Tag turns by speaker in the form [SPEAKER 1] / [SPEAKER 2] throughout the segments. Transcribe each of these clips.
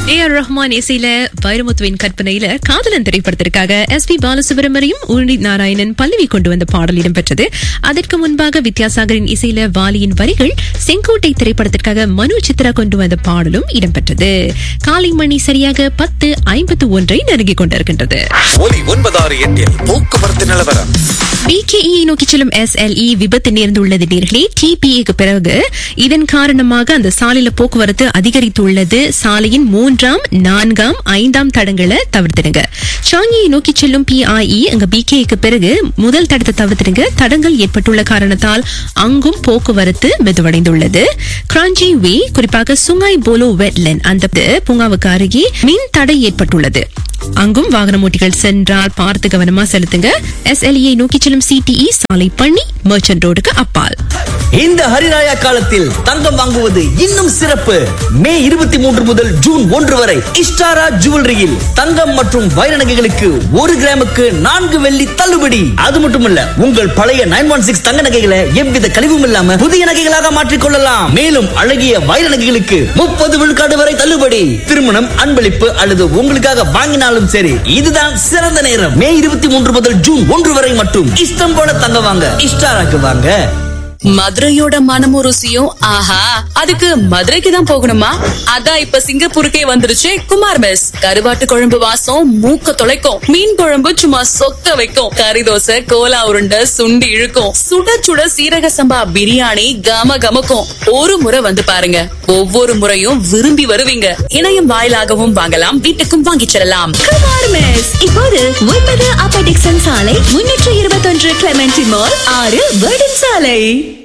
[SPEAKER 1] A R Rahman இசையில வைரமுத்துவின் கற்பனையில காதலன் திரைப்படத்திற்காக எஸ் பி பாலசுப்ரமணியம் உன்னித் நாராயணன் பல்லவி கொண்டு வந்த பாடல் இடம்பெற்றது அதற்கு முன்பாக வித்யாசாகரின் இசையில வாலியின் வரிகள் செங்கோட்டை திரைப்படத்திற்காக மனு சித்ரா கொண்டு வந்த பாடலும் இடம்பெற்றது காலை மணி சரியாக பத்து ஐம்பத்து ஒன்றை நெருங்கிக் கொண்டிருக்கின்றது
[SPEAKER 2] ஒலி ஒன்பதாறு எட்டில் போக்குவரத்து நிலவரம்
[SPEAKER 1] பிகேஇ நோக்கி செல்லும் எஸ்எல்இ விபத்து நேர்ந்துள்ளது நேர்களே டிபிஏக்கு பிறகு இதன் காரணமாக அந்த சாலையில போக்குவரத்து அதிகரித்துள்ளது சாலையின் மூன்றாம் நான்காம் ஐந்தாம் தடங்களை தவிர்த்திடுங்க சாங்கியை நோக்கி செல்லும் பிஐஇ அங்க பிகேக்கு பிறகு முதல் தடத்தை தவிர்த்திடுங்க தடங்கள் ஏற்பட்டுள்ள காரணத்தால் அங்கும் போக்குவரத்து மெதுவடைந்துள்ளது கிராஞ்சி வே குறிப்பாக சுங்காய் போலோ வெட்லன் அந்த பூங்காவுக்கு அருகே மின் தடை ஏற்பட்டுள்ளது அங்கும் வாகன ஓட்டிகள் சென்றால் பார்த்து கவனமா செலுத்துங்க எஸ்எல்இ நோக்கி செல்லும் சிடிஇ சாலை பண்ணி மர்ச்சன்ட் ரோடுக்கு அப்பால்
[SPEAKER 3] இந்த ஹரிராயா காலத்தில் தங்கம் வாங்குவது இன்னும் சிறப்பு மே இருபத்தி மூன்று முதல் ஜூன் ஒன்று வரை இஸ்டாரா ஜுவல்லரியில் தங்கம் மற்றும் வைர நகைகளுக்கு ஒரு கிராமுக்கு நான்கு வெள்ளி தள்ளுபடி அது மட்டுமல்ல உங்கள் பழைய நைன் ஒன் சிக்ஸ் தங்க நகைகளை எவ்வித கழிவும் இல்லாம புதிய நகைகளாக மாற்றிக் கொள்ளலாம் மேலும் அழகிய வைர நகைகளுக்கு முப்பது விழுக்காடு வரை தள்ளுபடி திருமணம் அன்பளிப்பு அல்லது உங்களுக்காக வாங்கினாலும் சரி இதுதான் சிறந்த நேரம் மே இருபத்தி மூன்று முதல் ஜூன் ஒன்று வரை மட்டும் இஷ்டம் போல தங்க வாங்க இஸ்டாராக்கு வாங்க
[SPEAKER 4] மதுரையோட மனமும் ருசியும் ஆஹா அதுக்கு மதுரைக்கு தான் போகணுமா அதான் இப்ப சிங்கப்பூருக்கே வந்துருச்சு குமார் மெஸ் கருவாட்டு குழம்பு வாசம் மூக்க தொலைக்கும் மீன் குழம்பு சும்மா சொக்க வைக்கும் கறி தோசை கோலா உருண்டை சுண்டி இழுக்கும் சுட சுட சீரக சம்பா பிரியாணி கம கமக்கும் ஒரு முறை வந்து பாருங்க ஒவ்வொரு முறையும் விரும்பி வருவீங்க இணையம் வாயிலாகவும் வாங்கலாம் வீட்டுக்கும் வாங்கிச் செல்லலாம்
[SPEAKER 5] குமார் மெஸ் இப்போது ஒன்பது அப்ப டிக்சன் சாலை முன்னூற்று இருபத்தொன்று கிளமெண்டி மால் ஆறு வேர்டன் சாலை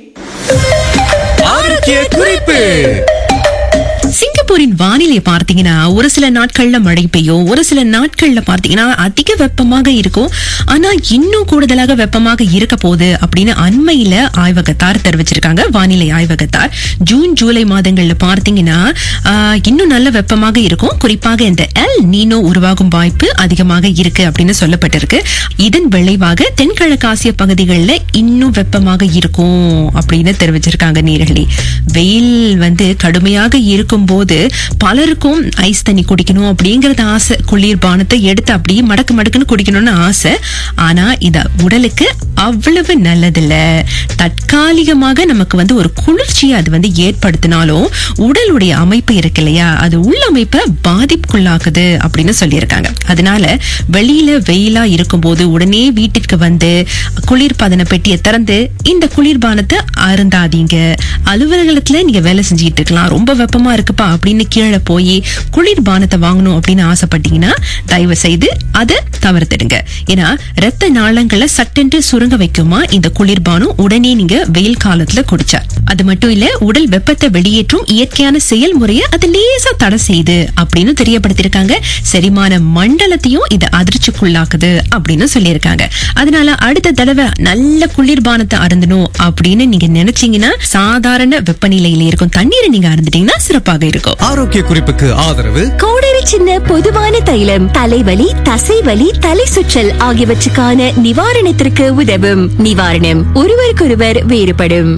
[SPEAKER 2] ஆரோக்கிய குறிப்பு
[SPEAKER 1] சிங்கப்பூரின் வானிலை பார்த்தீங்கன்னா ஒரு சில நாட்கள்ல மழை பெய்யும் ஒரு சில நாட்கள்ல பார்த்தீங்கன்னா அதிக வெப்பமாக இருக்கும் ஆனா இன்னும் கூடுதலாக வெப்பமாக இருக்க போகுது அப்படின்னு அண்மையில ஆய்வகத்தார் தெரிவிச்சிருக்காங்க வானிலை ஆய்வகத்தார் ஜூன் ஜூலை மாதங்கள்ல பார்த்தீங்கன்னா ஆஹ், இன்னும் நல்ல வெப்பமாக இருக்கும் குறிப்பாக இந்த எல் நீனோ உருவாகும் வாய்ப்பு அதிகமாக இருக்கு அப்படின்னு சொல்லப்பட்டிருக்கு இதன் விளைவாக தென்கிழக்காசிய பகுதிகளில் இன்னும் வெப்பமாக இருக்கும் அப்படின்னு தெரிவிச்சிருக்காங்க நேர்களே வெயில் வந்து கடுமையாக இருக்கும்போது பலருக்கும் ஐஸ் தண்ணி குடிக்கணும் அப்படிங்கறது ஆசை குளிர்பானத்தை எடுத்து அப்படியே மடக்கு மடக்குன்னு குடிக்கணும்னு ஆசை ஆனா இத உடலுக்கு அவ்வளவு நல்லதில்ல தற்காலிகமாக நமக்கு வந்து ஒரு குளிர்ச்சியை அது வந்து ஏற்படுத்தினாலும் உடலுடைய அமைப்பு இருக்கு இல்லையா அது உள்ளமைப்பை பாதிப்புக்குள்ளாக்குது அப்படின்னு சொல்லியிருக்காங்க அதனால வெளியில வெயிலா இருக்கும்போது உடனே வீட்டிற்கு வந்து குளிர்பதன பெட்டியை திறந்து இந்த குளிர்பானத்தை அருந்தாதீங்க அலுவலகத்துல நீங்க வேலை செஞ்சுட்டு இருக்கலாம் ரொம்ப வெப்பமா இருக்குப்பா அப்படின்னு கீழே போய் குளிர்பானத்தை வாங்கணும் அப்படின்னு ஆசைப்பட்டீங்கன்னா தயவு செய்து அதை தவிர்த்திடுங்க ஏன்னா ரத்த நாளங்களை சட்டென்று சுருங்க வைக்குமா இந்த குளிர்பானம் உடனே நீங்க வெயில் காலத்துல குடிச்சா அது மட்டும் இல்ல உடல் வெப்பத்தை வெளியேற்றும் இயற்கையான செயல்முறையை அது லேசா தடை செய்யுது அப்படின்னு தெரியப்படுத்திருக்காங்க செரிமான மண்டலத்தையும் இது அதிர்ச்சிக்குள்ளாக்குது அப்படின்னு சொல்லியிருக்காங்க அதனால அடுத்த தடவை நல்ல குளிர்பானத்தை அருந்தணும் அப்படின்னு நீங்க நினைச்சீங்கன்னா சாதாரண வெப்பநிலையில இருக்கும் தண்ணீரை நீங்க அருந்துட்டீங்கன்னா சிறப்பாக இருக்கும்
[SPEAKER 2] ஆரோக்கிய குறிப்புக்கு ஆதரவு
[SPEAKER 5] கோடரி சின்ன பொதுவான தைலம் தலைவலி தசைவலி தலை சுற்றல் ஆகியவற்றுக்கான நிவாரணத்திற்கு உதவும் நிவாரணம் ஒருவருக்கொருவர் வேறுபடும்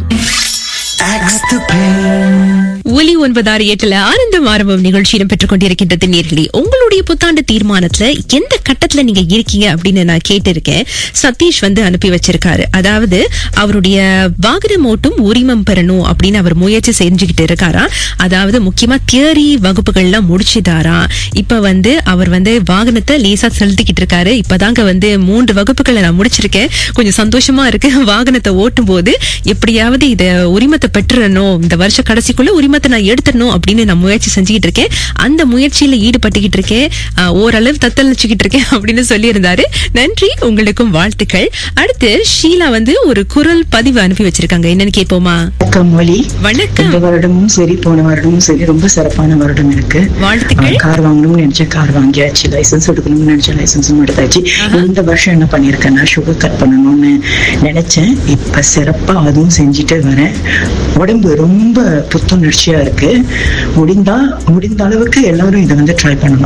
[SPEAKER 1] ஒலி ஒன்பதாறு எட்டுல ஆனந்தம் ஆரம்பம் நிகழ்ச்சி இடம்பெற்றுக் கொண்டிருக்கின்றது நேர்களே உங்களுடைய புத்தாண்டு தீர்மானத்துல எந்த கட்டத்துல நீங்க இருக்கீங்க அப்படின்னு நான் கேட்டிருக்கேன் சதீஷ் வந்து அனுப்பி வச்சிருக்காரு அதாவது அவருடைய வாகனம் ஓட்டும் உரிமம் பெறணும் அப்படின்னு அவர் முயற்சி செஞ்சுக்கிட்டு இருக்காரா அதாவது முக்கியமா தியரி வகுப்புகள்லாம் முடிச்சுதாரா இப்ப வந்து அவர் வந்து வாகனத்தை லேசா செலுத்திக்கிட்டு இருக்காரு இப்பதாங்க வந்து மூன்று வகுப்புகளை நான் முடிச்சிருக்கேன் கொஞ்சம் சந்தோஷமா இருக்கு வாகனத்தை ஓட்டும் போது எப்படியாவது இத உரிமத்தை பெற்றுறணும் இந்த வருஷ கடைசிக்குள்ள உரிமத்தை நான் எடுத்துடணும் அப்படின்னு நான் முயற்சி செஞ்சுக்கிட்டு இருக்கேன் அந்த முயற்சியில ஈடுபட்டுக்கிட்டு இருக்கேன் ஆஹ், ஓரளவு தத்தளிச்சுக்கிட்டு இருக்கேன் அப்படின்னு சொல்லியிருந்தாரு நன்றி உங்களுக்கும் வாழ்த்துக்கள் அடுத்து ஷீலா வந்து ஒரு குரல் பதிவு அனுப்பி வச்சிருக்காங்க என்னன்னு கேட்போமா
[SPEAKER 6] வணக்கம் மொழி
[SPEAKER 1] வணக்கம்
[SPEAKER 6] இந்த வருடமும் சரி போன வருடமும் சரி ரொம்ப சிறப்பான வருடம் இருக்கு
[SPEAKER 1] வாழ்த்துக்கள்.
[SPEAKER 6] ஆஹ் கார் வாங்கணும்னு நினைச்ச கார் வாங்கியாச்சு லைசென்ஸ் எடுக்கணும்னு நினைச்ச லைசென்ஸும் எடுத்தாச்சு இந்த வருஷம் என்ன பண்ணிருக்கேன்னா சுகர் கட் பண்ணணும்னு நினைச்சேன் இப்ப சிறப்பா அதுவும் செஞ்சுட்டு வரேன் உடம்பு ரொம்ப புத்துணர்ச்சியா இருக்கு முடிந்தா முடிந்த அளவுக்கு எல்லாரும் இதை வந்து ட்ரை பண்ணணும்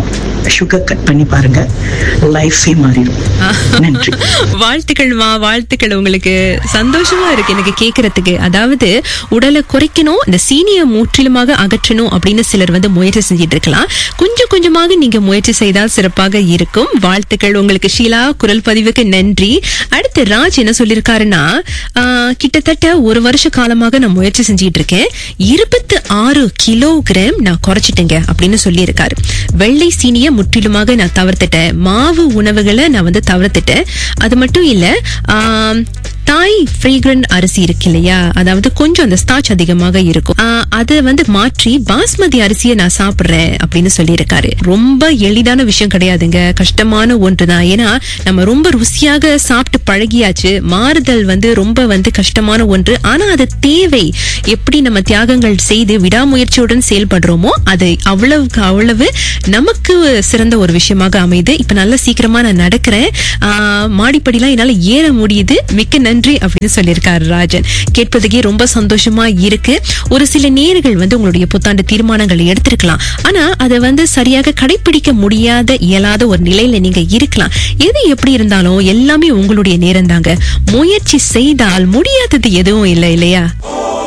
[SPEAKER 6] சுகர் கட் பண்ணி பாருங்க லைஃபே மாறிடும் நன்றி
[SPEAKER 1] வாழ்த்துக்கள்மா வாழ்த்துக்கள் உங்களுக்கு சந்தோஷமா இருக்கு எனக்கு கேக்குறதுக்கு அதாவது உடலை குறைக்கணும் இந்த சீனிய முற்றிலுமாக அகற்றணும் அப்படின்னு சிலர் வந்து முயற்சி செஞ்சிட்டு இருக்கலாம் கொஞ்சம் கொஞ்சமாக நீங்க முயற்சி செய்தால் சிறப்பாக இருக்கும் வாழ்த்துக்கள் உங்களுக்கு ஷீலா குரல் பதிவுக்கு நன்றி அடுத்து ராஜ் என்ன சொல்லியிருக்காருன்னா ஆஹ், கிட்டத்தட்ட ஒரு வருஷ காலமாக நான் முயற்சி செஞ்சிட்டு இருக்கேன் இருபத்தி ஆறு கிலோகிராம் நான் குறைச்சிட்டேங்க அப்படின்னு சொல்லியிருக்காரு வெள்ளை சீனிய முற்றிலுமாக நான் தவிர்த்துட்டேன் மாவு உணவுகளை நான் வந்து தவிர்த்துட்டேன் அது மட்டும் இல்ல ஆம், தாய் ஃப்ரீக்ரன் அரிசி இருக்கு இல்லையா அதாவது கொஞ்சம் அந்த ஸ்டார்ச் அதிகமாக இருக்கும் ஆஹ், அதை வந்து மாற்றி பாஸ்மதி அரிசியை நான் சாப்பிடுறேன் அப்படின்னு சொல்லியிருக்காரு ரொம்ப எளிதான விஷயம் கிடையாதுங்க கஷ்டமான ஒன்றுதான் ஏன்னா நம்ம ரொம்ப ருசியாக சாப்பிட்டு பழகியாச்சு மாறுதல் வந்து ரொம்ப வந்து கஷ்டமான ஒன்று ஆனா அது தேவை எப்படி நம்ம தியாகங்கள் செய்து விடாமுயற்சியுடன் செயல்படுறோமோ அது அவ்வளவுக்கு அவ்வளவு நமக்கு சிறந்த ஒரு விஷயமாக அமையுது இப்ப நல்ல சீக்கிரமா நான் நடக்கிறேன் ஆஹ், மாடிப்படிலாம் என்னால ஏற முடியுது மிக்க நன்றி அப்படின்னு சொல்லியிருக்காரு ராஜன் கேட்பதுக்கே ரொம்ப சந்தோஷமா இருக்கு ஒரு சில நேர்கள் வந்து உங்களுடைய புத்தாண்டு தீர்மானங்களை எடுத்திருக்கலாம் ஆனா அதை வந்து சரியாக கடைபிடிக்க முடியாத இயலாத ஒரு நிலையில நீங்க இருக்கலாம் எது எப்படி இருந்தாலும் எல்லாமே உங்களுடைய நேரம் தாங்க முயற்சி செய்தால் முடியாதது எதுவும் இல்லை இல்லையா